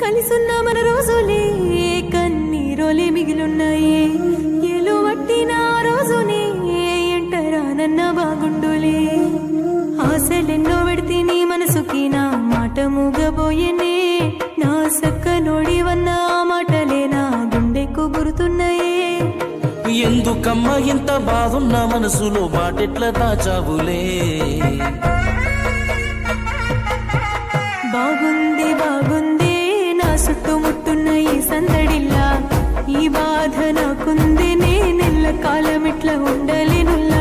కలిసున్న మన రోజులే కన్నీరోలే మిగిలున్నాయి ఎలు వట్టిన ఆ రోజునే ఎంటరానన్న బాగుండులే ఆశలెన్నో పెడితే నీ మనసుకి నా మాట మూగబోయేనే నా సక్క నోడివన్న ఆ మాటలే నా గుండెకు గురుతున్నాయే ఎందుకమ్మ ఇంత బాధున్న మనసులో మాటెట్ల దాచావులే బాగుంది బాగుంది నా చుట్టుముట్టున్న ఈ సందడిల్లా ఈ బాధ నాకుంది నేనెల్ల కాలం ఇట్లా ఉండలేనుల్లా